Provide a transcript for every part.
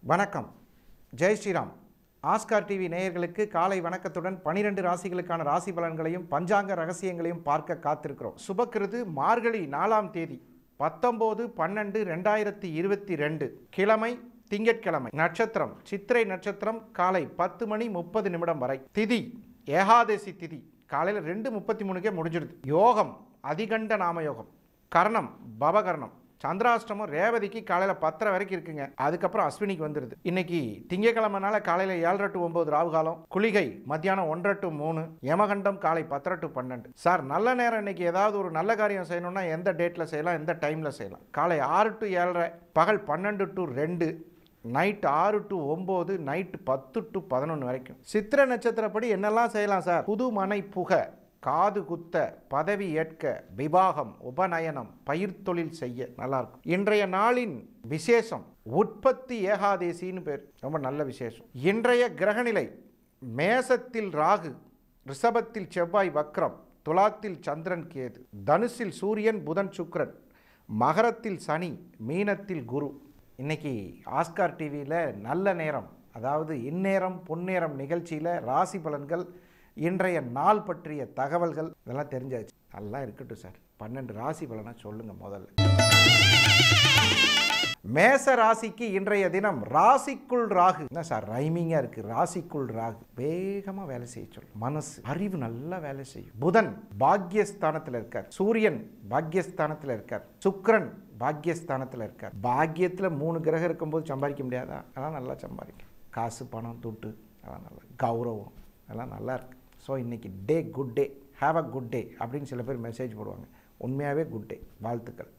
வணக்கம் Jai Sriram Oscar TV நேயர்களுக்கு காலை வணக்கத்துடன் பனிரெண்டு ராசிகளுக்கான ராசி பலன்களையும் பஞ்சாங்க ரகசியங்களையும் பார்க்க காத்திருக்கிறோம் சுபக்கிருது மார்கழி நாலாம் தேதி பத்தொம்போது பன்னெண்டு ரெண்டாயிரத்தி இருபத்தி ரெண்டு கிழமை திங்கட்கிழமை நட்சத்திரம் சித்திரை நட்சத்திரம் காலை பத்து மணி முப்பது நிமிடம் வரை திதி ஏகாதசி திதி காலையில் ரெண்டு முப்பத்தி மூணுக்கே முடிஞ்சிடுது யோகம் அதிகண்ட நாம யோகம் கர்ணம் பவகர்ணம் சந்திராஷ்டமம் ரேவதிக்கு காலையில் பத்தரை வரைக்கும் இருக்குங்க அதுக்கப்புறம் அஸ்வினிக்கு வந்துடுது இன்னைக்கு திங்கக்கிழமைனால காலையில் ஏழரை டு ஒம்பது ராவு காலம் குளிகை மத்தியானம் ஒன்றரை டு மூணு யமகண்டம் காலை பத்தரை டு பன்னெண்டு சார் நல்ல நேரம் இன்னைக்கு ஏதாவது ஒரு நல்ல காரியம் செய்யணும்னா எந்த டேட்டில் செய்யலாம் எந்த டைமில் செய்யலாம் காலை ஆறு டு ஏழரை பகல் பன்னெண்டு டு ரெண்டு நைட் ஆறு டு ஒம்பது நைட் பத்து டு பதினொன்று வரைக்கும் சித்திர நட்சத்திரப்படி என்னெல்லாம் செய்யலாம் சார் புது மனை புக காது குத்த பதவி ஏற்க விவாகம் உபநயனம் பயிர் தொழில் செய்ய நல்லா இருக்கும் இன்றைய நாளின் விசேஷம் உற்பத்தி ஏகாதேசின்னு பேர் ரொம்ப நல்ல விசேஷம் இன்றைய கிரகநிலை மேசத்தில் ராகு ரிஷபத்தில் செவ்வாய் வக்ரம் துலாத்தில் சந்திரன் கேது தனுசில் சூரியன் புதன் சுக்கிரன் மகரத்தில் சனி மீனத்தில் குரு இன்னைக்கு ஆஸ்கார் டிவியில் நல்ல நேரம் அதாவது இந்நேரம் பொன்னேரம் நிகழ்ச்சியில் ராசி பலன்கள் இன்றைய நாள் பற்றிய தகவல்கள் இதெல்லாம் தெரிஞ்சாச்சு நல்லா இருக்கட்டும் சார் பன்னெண்டு ராசி பலனை சொல்லுங்கள் முதல்ல மேச ராசிக்கு இன்றைய தினம் ராசிக்குள் ராகு என்ன சார் ரைமிங்காக இருக்குது ராசிக்குள் ராகு வேகமாக வேலை செய்ய சொல்லும் மனசு அறிவு நல்லா வேலை செய்யும் புதன் பாக்யஸ்தானத்தில் இருக்கார் சூரியன் பாக்யஸ்தானத்தில் இருக்கார் சுக்கிரன் பாக்யஸ்தானத்தில் இருக்கார் பாக்கியத்தில் மூணு கிரகம் இருக்கும்போது சம்பாதிக்க முடியாதா அதெல்லாம் நல்லா சம்பாதிக்கும் காசு பணம் துட்டு அதெல்லாம் நல்லா கௌரவம் அதெல்லாம் நல்லா இருக்கு ஸோ இன்னைக்கு day good day have a good day அப்படின்னு சில பேர் மெசேஜ் போடுவாங்க உண்மையாகவே குட் டே வாழ்த்துக்கள்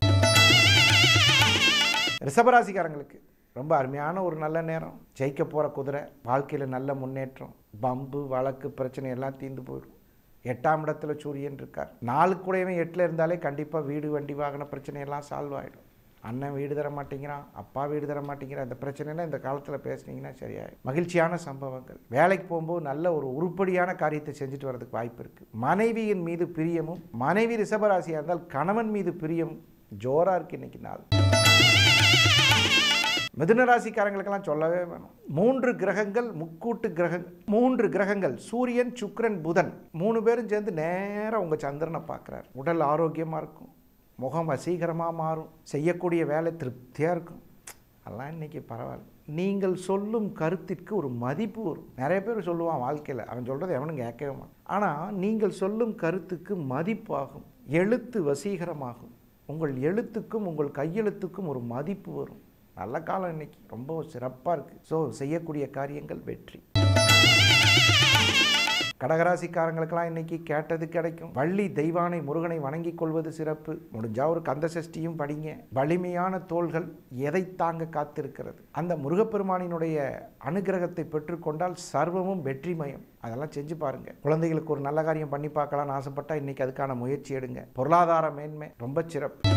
ரிஷபராசிக்காரங்களுக்கு ரொம்ப அருமையான ஒரு நல்ல நேரம் ஜெயிக்க போகிற குதிரை வாழ்க்கையில் நல்ல முன்னேற்றம் பம்பு வழக்கு பிரச்சனை எல்லாம் தீர்ந்து போயிடும் எட்டாம் இடத்துல சூரியன் இருக்கார் நாலு கூடவே எட்டில் இருந்தாலே கண்டிப்பாக வீடு வண்டி வாகன பிரச்சனையெல்லாம் சால்வ் ஆகிடும் அண்ணன் வீடு தர மாட்டேங்கிறான் அப்பா வீடு தர மாட்டேங்கிறான் இந்த பிரச்சனைலாம் இந்த காலத்தில் பேசுனீங்கன்னா சரியாயிடும் மகிழ்ச்சியான சம்பவங்கள் வேலைக்கு போகும்போது நல்ல ஒரு உருப்படியான காரியத்தை செஞ்சுட்டு வரதுக்கு வாய்ப்பு இருக்குது மனைவியின் மீது பிரியமும் மனைவி ரிஷபராசியாக இருந்தால் கணவன் மீது பிரியம் ஜோராக இருக்குது இன்னைக்கு நாள் மிதுன ராசிக்காரங்களுக்கெல்லாம் சொல்லவே வேணும் மூன்று கிரகங்கள் முக்கூட்டு கிரகம் மூன்று கிரகங்கள் சூரியன் சுக்கிரன் புதன் மூணு பேரும் சேர்ந்து நேராக உங்கள் சந்திரனை பார்க்குறாரு உடல் ஆரோக்கியமாக இருக்கும் முகம் வசீகரமாக மாறும் செய்யக்கூடிய வேலை திருப்தியாக இருக்கும் அதெல்லாம் இன்றைக்கி பரவாயில்ல நீங்கள் சொல்லும் கருத்திற்கு ஒரு மதிப்பு வரும் நிறைய பேர் சொல்லுவான் வாழ்க்கையில் அவன் சொல்கிறத எவனும் கேட்கவே மாட்டான் ஆனால் நீங்கள் சொல்லும் கருத்துக்கு மதிப்பாகும் எழுத்து வசீகரமாகும் உங்கள் எழுத்துக்கும் உங்கள் கையெழுத்துக்கும் ஒரு மதிப்பு வரும் நல்ல காலம் இன்னைக்கு ரொம்ப சிறப்பாக இருக்குது ஸோ செய்யக்கூடிய காரியங்கள் வெற்றி கடகராசிக்காரங்களுக்கெல்லாம் இன்னைக்கு கேட்டது கிடைக்கும் வள்ளி தெய்வானை முருகனை வணங்கிக் கொள்வது சிறப்பு முடிஞ்சா ஒரு கந்த சஷ்டியும் படிங்க வலிமையான தோள்கள் எதை தாங்க காத்திருக்கிறது அந்த முருகப்பெருமானினுடைய அனுகிரகத்தை பெற்றுக்கொண்டால் சர்வமும் வெற்றிமயம் அதெல்லாம் செஞ்சு பாருங்க குழந்தைகளுக்கு ஒரு நல்ல காரியம் பண்ணி பார்க்கலாம்னு ஆசைப்பட்டா இன்னைக்கு அதுக்கான முயற்சி எடுங்க பொருளாதார மேன்மை ரொம்ப சிறப்பு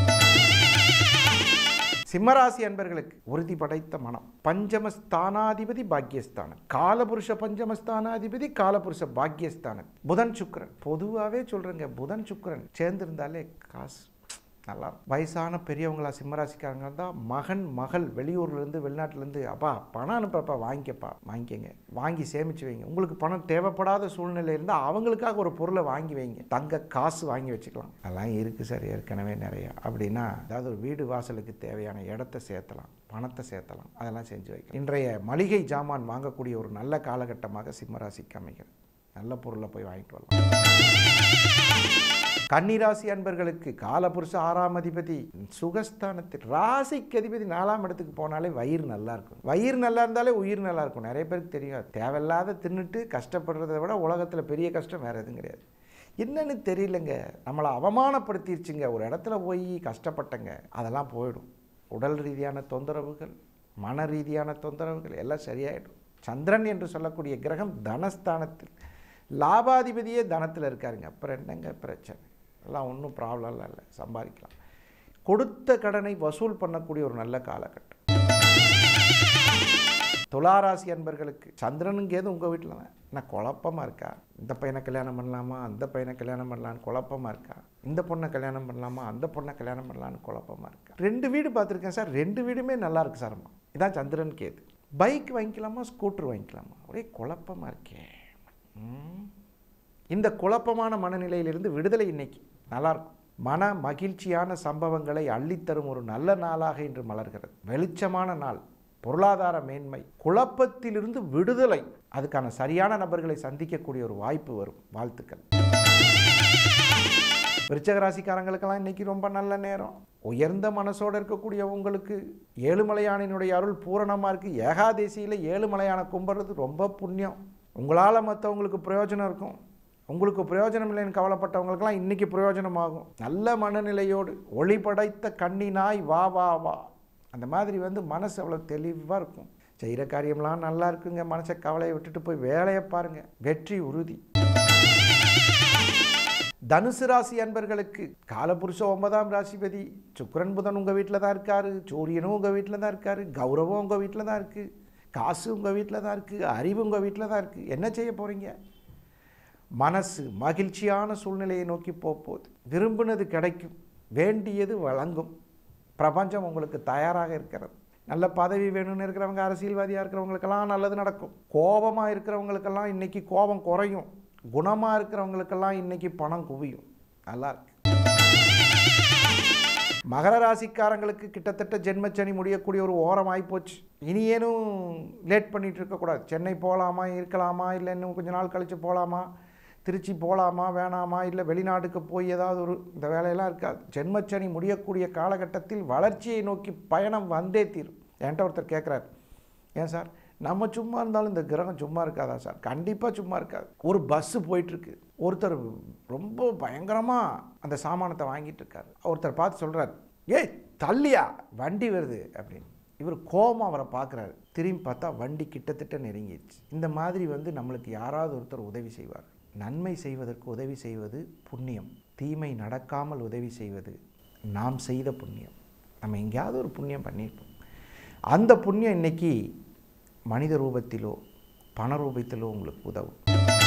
சிம்மராசி அன்பர்களுக்கு உறுதி படைத்த மனம் பஞ்சமஸ்தானாதிபதி பாக்யஸ்தானம் காலபுருஷ பஞ்சமஸ்தானாதிபதி காலபுருஷ பாக்யஸ்தானம் புதன் சுக்கரன் பொதுவாகவே சொல்கிறேங்க புதன் சுக்கரன் சேர்ந்திருந்தாலே காசு நல்லா இருக்கும். வயசான பெரியவங்களா சிம்மராசிக்காரங்க தான் மகன் மகள் வெளியூர்லேருந்து வெளிநாட்டிலேருந்து அப்பா பணம் அனுப்புறப்பா வாங்கிக்கப்பா வாங்கிக்கங்க வாங்கி சேமிச்சு வைங்க உங்களுக்கு பணம் தேவைப்படாத சூழ்நிலை இருந்தால் அவங்களுக்காக ஒரு பொருளை வாங்கி வைங்க தங்க காசு வாங்கி வச்சுக்கலாம் அதெல்லாம் இருக்குது சார் ஏற்கனவே நிறையா அப்படின்னா அதாவது ஒரு வீடு வாசலுக்கு தேவையான இடத்த சேர்த்தலாம் பணத்தை சேர்த்தலாம் அதெல்லாம் செஞ்சு வைக்கலாம் இன்றைய மளிகை ஜாமான் வாங்கக்கூடிய ஒரு நல்ல காலகட்டமாக சிம்மராசிக்கு அமைகிறது நல்ல பொருளை போய் வாங்கிட்டு வரலாம் கன்னிராசி அன்பர்களுக்கு காலபுருஷ ஆறாம் அதிபதி சுகஸ்தானத்தில் ராசிக்கு அதிபதி நாலாம் இடத்துக்கு போனாலே வயிறு நல்லா இருக்கும் வயிறு நல்லா இருந்தாலே உயிர் நல்லா இருக்கும் நிறைய பேருக்கு தெரியும் தேவையில்லாத தின்னுட்டு கஷ்டப்படுறதை விட உலகத்தில் பெரிய கஷ்டம் வேறு எதுவும் கிடையாது என்னன்னு தெரியலங்க நம்மளை அவமானப்படுத்திருச்சுங்க ஒரு இடத்துல போய் கஷ்டப்பட்டங்க அதெல்லாம் போயிடும் உடல் ரீதியான தொந்தரவுகள் மன ரீதியான தொந்தரவுகள் எல்லாம் சரியாயிடும் சந்திரன் என்று சொல்லக்கூடிய கிரகம் தனஸ்தானத்தில் லாபாதிபதியே தனத்தில் இருக்காருங்க அப்புறம் என்னங்க பிரச்சனை எல்லாம் ஒன்றும் ப்ராப்ளம்லாம் இல்லை சம்பாதிக்கலாம் கொடுத்த கடனை வசூல் பண்ணக்கூடிய ஒரு நல்ல காலகட்டம் துளாராசி அன்பர்களுக்கு சந்திரனுங்க ஏது உங்கள் வீட்டில் தான் என்ன குழப்பமாக இருக்கா இந்த பையனை கல்யாணம் பண்ணலாமா அந்த பையனை கல்யாணம் பண்ணலான்னு குழப்பமாக இருக்கா இந்த பொண்ணை கல்யாணம் பண்ணலாமா அந்த பொண்ணை கல்யாணம் பண்ணலான்னு குழப்பமாக இருக்கா ரெண்டு வீடு பார்த்துருக்கேன் சார் ரெண்டு வீடுமே நல்லா இருக்கு சார்மா இதான் சந்திரன் கேது பைக் வாங்கிக்கலாமா ஸ்கூட்டர் வாங்கிக்கலாமா ஒரே குழப்பமாக இருக்கே ம். இந்த குழப்பமான மனநிலையிலிருந்து விடுதலை இன்னைக்கு நல்லாயிருக்கும் மன மகிழ்ச்சியான சம்பவங்களை அள்ளித்தரும் ஒரு நல்ல நாளாக இன்று மலர்கிறது வெளிச்சமான நாள் பொருளாதார மேன்மை குழப்பத்திலிருந்து விடுதலை அதுக்கான சரியான நபர்களை சந்திக்கக்கூடிய ஒரு வாய்ப்பு வரும் வாழ்த்துக்கள் விருச்சக ராசிக்காரங்களுக்கெல்லாம் இன்னைக்கு ரொம்ப நல்ல நேரம் உயர்ந்த மனசோடு இருக்கக்கூடிய உங்களுக்கு ஏழுமலையானினுடைய அருள் பூரணமாக இருக்குது ஏகாதேசியில் ஏழுமலையான கும்பிட்றது ரொம்ப புண்ணியம் உங்களால் மற்றவங்களுக்கு பிரயோஜனம் இருக்கும் உங்களுக்கு பிரயோஜனம் இல்லைன்னு கவலைப்பட்டவங்களுக்கெல்லாம் இன்றைக்கி பிரயோஜனமாகும் நல்ல மனநிலையோடு ஒளி படைத்த கண்ணினாய் வா வா வா அந்த மாதிரி வந்து மனசு அவ்வளோ தெளிவாக இருக்கும் செய்கிற காரியம்லாம் நல்லா இருக்குங்க மனசை கவலையை விட்டுட்டு போய் வேலையை பாருங்கள் வெற்றி உறுதி தனுசு ராசி அன்பர்களுக்கு காலபுருஷ ஒன்பதாம் ராசிபதி சுக்கிரன் புதன் உங்கள் வீட்டில் தான் இருக்காரு சூரியனும் உங்கள் வீட்டில் தான் இருக்காரு கௌரவம் உங்கள் வீட்டில் தான் இருக்குது காசு உங்கள் வீட்டில் தான் இருக்குது அறிவு உங்கள் வீட்டில் தான் இருக்குது என்ன செய்ய போகிறீங்க மனசு மகிழ்ச்சியான சூழ்நிலையை நோக்கி போக போகுது விரும்பினது கிடைக்கும் வேண்டியது வழங்கும் பிரபஞ்சம் உங்களுக்கு தயாராக இருக்கிறது நல்ல பதவி வேணும்னு இருக்கிறவங்க அரசியல்வாதியாக இருக்கிறவங்களுக்கெல்லாம் நல்லது நடக்கும் கோபமாக இருக்கிறவங்களுக்கெல்லாம் இன்றைக்கி கோபம் குறையும் குணமாக இருக்கிறவங்களுக்கெல்லாம் இன்றைக்கி பணம் குவியும் நல்லா இருக்கு மகர ராசிக்காரங்களுக்கு கிட்டத்தட்ட ஜென்மச்சனி முடியக்கூடிய ஒரு ஓரம் ஆகிப்போச்சு இனி ஏனும் லேட் பண்ணிகிட்டு இருக்கக்கூடாது சென்னை போகலாமா இருக்கலாமா இல்லை இன்னும் கொஞ்ச நாள் கழித்து போகலாமா திருச்சி போகலாமா வேணாமா இல்லை வெளிநாட்டுக்கு போய் ஏதாவது ஒரு இந்த வேலையெல்லாம் இருக்காது ஜென்மச்சனி முடியக்கூடிய காலகட்டத்தில் வளர்ச்சியை நோக்கி பயணம் வந்தே தீரும் என்கிட்ட ஒருத்தர் கேட்குறாரு ஏன் சார் நம்ம சும்மா இருந்தாலும் இந்த கிரகம் சும்மா இருக்காதா சார் கண்டிப்பாக சும்மா இருக்காது ஒரு பஸ்ஸு போயிட்டுருக்கு ஒருத்தர் ரொம்ப பயங்கரமாக அந்த சாமானத்தை வாங்கிட்டு இருக்காரு ஒருத்தர் பார்த்து சொல்கிறார் ஏய் தள்ளியா வண்டி வருது அப்படின்னு இவர் கோபம் அவரை பார்க்குறாரு திரும்பி பார்த்தா வண்டி கிட்டத்தட்ட நெருங்கிடுச்சு இந்த மாதிரி வந்து நம்மளுக்கு யாராவது ஒருத்தர் உதவி செய்வார் நன்மை செய்வதற்கு உதவி செய்வது புண்ணியம் தீமை நடக்காமல் உதவி செய்வது நாம் செய்த புண்ணியம் நம்ம எங்கேயாவது ஒரு புண்ணியம் பண்ணியிருப்போம் அந்த புண்ணியம் இன்னைக்கு மனித ரூபத்திலோ பண ரூபத்திலோ உங்களுக்கு உதவும்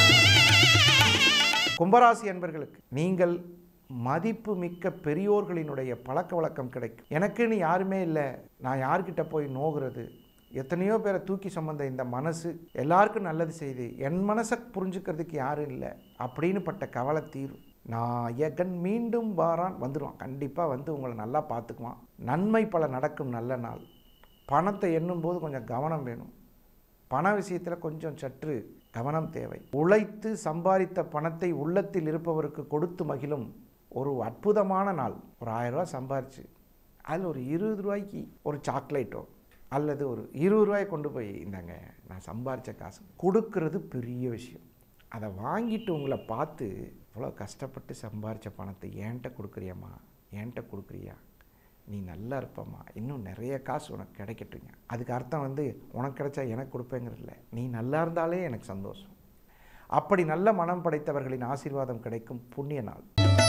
கும்பராசி என்பர்களுக்கு நீங்கள் மதிப்பு மிக்க பெரியோர்களினுடைய பழக்க வழக்கம் கிடைக்கும் எனக்குன்னு யாருமே இல்லை நான் யார்கிட்ட போய் நோகிறது எத்தனையோ பேரை தூக்கி சுமந்த இந்த மனசு எல்லாருக்கும் நல்லது செய்து என் மனசை புரிஞ்சுக்கிறதுக்கு யாரும் இல்லை அப்படின்னு பட்ட கவலை தீரும் நாயகன் மீண்டும் வாரான் வந்துடுவான் கண்டிப்பாக வந்து உங்களை நல்லா பார்த்துக்குவான் நன்மை பல நடக்கும் நல்ல நாள் பணத்தை எண்ணும்போது கொஞ்சம் கவனம் வேணும் பண விஷயத்தில் கொஞ்சம் சற்று கவனம் தேவை உழைத்து சம்பாதித்த பணத்தை உள்ளத்தில் இருப்பவருக்கு கொடுத்து மகிழும் ஒரு அற்புதமான நாள் ஒரு ஆயிரம் ரூபாய் சம்பாரிச்சு அதில் ஒரு இருபது ரூபாய்க்கு ஒரு சாக்லேட்டோ அல்லது ஒரு இருபது ரூபாய் கொண்டு போய் இந்தாங்க நான் சம்பாரித்த காசு கொடுக்கறது பெரிய விஷயம் அதை வாங்கிட்டு உங்களை பார்த்து இவ்வளோ கஷ்டப்பட்டு சம்பாரித்த பணத்தை ஏன்ட்ட கொடுக்குறியாம்மா ஏன்ட்ட கொடுக்குறியா நீ நல்லா இருப்பம்மா இன்னும் நிறைய காசு உனக்கு கிடைக்கட்டுங்க அதுக்கு அர்த்தம் வந்து உனக்கு கிடைச்சா எனக்கு கொடுப்பேங்கிறது இல்லை நீ நல்லா இருந்தாலே எனக்கு சந்தோஷம் அப்படி நல்ல மனம் படைத்தவர்களின் ஆசீர்வாதம் கிடைக்கும் புண்ணிய நாள்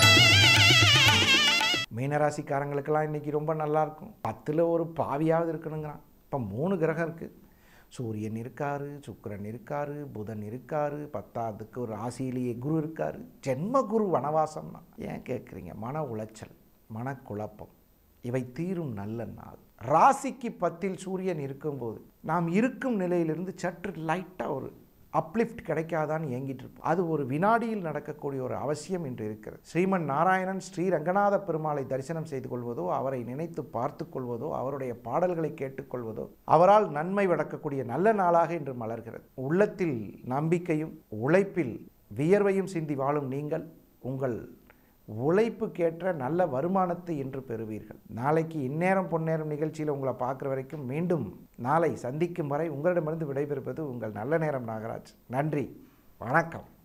மீனராசிக்காரங்களுக்கெல்லாம் இன்றைக்கி ரொம்ப நல்லா இருக்கும் பத்தில் ஒரு பாவியாவது இருக்கணுங்கிறான் இப்போ மூணு கிரகம் இருக்குது சூரியன் இருக்காரு சுக்கிரன் இருக்காரு புதன் இருக்காரு பத்தாவதுக்கு ஒரு ராசியிலேயே குரு இருக்காரு ஜென்ம குரு வனவாசம் தான் ஏன் கேட்குறீங்க மன உளைச்சல் மனக்குழப்பம் இவை தீரும் நல்ல நாள் ராசிக்கு பத்தில் சூரியன் இருக்கும்போது நாம் இருக்கும் நிலையிலிருந்து சற்று லைட்டாக ஒரு அப்லிஃப்ட் கிடைக்காதான்னு ஏங்கிட்டு இருப்போம் அது ஒரு வினாடியில் நடக்கக்கூடிய ஒரு அவசியம் இன்று இருக்கிறது ஸ்ரீமன் நாராயணன் ஸ்ரீ ரங்கநாத பெருமாளை தரிசனம் செய்து கொள்வதோ அவரை நினைத்து பார்த்து கொள்வதோ அவருடைய பாடல்களை கேட்டுக்கொள்வதோ அவரால் நன்மை வடக்கக்கூடிய நல்ல நாளாக இன்று மலர்கிறது உள்ளத்தில் நம்பிக்கையும் உழைப்பில் வியர்வையும் சிந்தி வாழும் நீங்கள் உங்கள் உழைப்புக்கேற்ற நல்ல வருமானத்தை இன்று பெறுவீர்கள் நாளைக்கு இந்நேரம் பொன்னேரம் நிகழ்ச்சியில் உங்களை பார்க்குற வரைக்கும் மீண்டும் நாளை சந்திக்கும் வரை உங்களிடமிருந்து விடைபெறுவது உங்கள் நல்ல நேரம் நாகராஜ் நன்றி வணக்கம்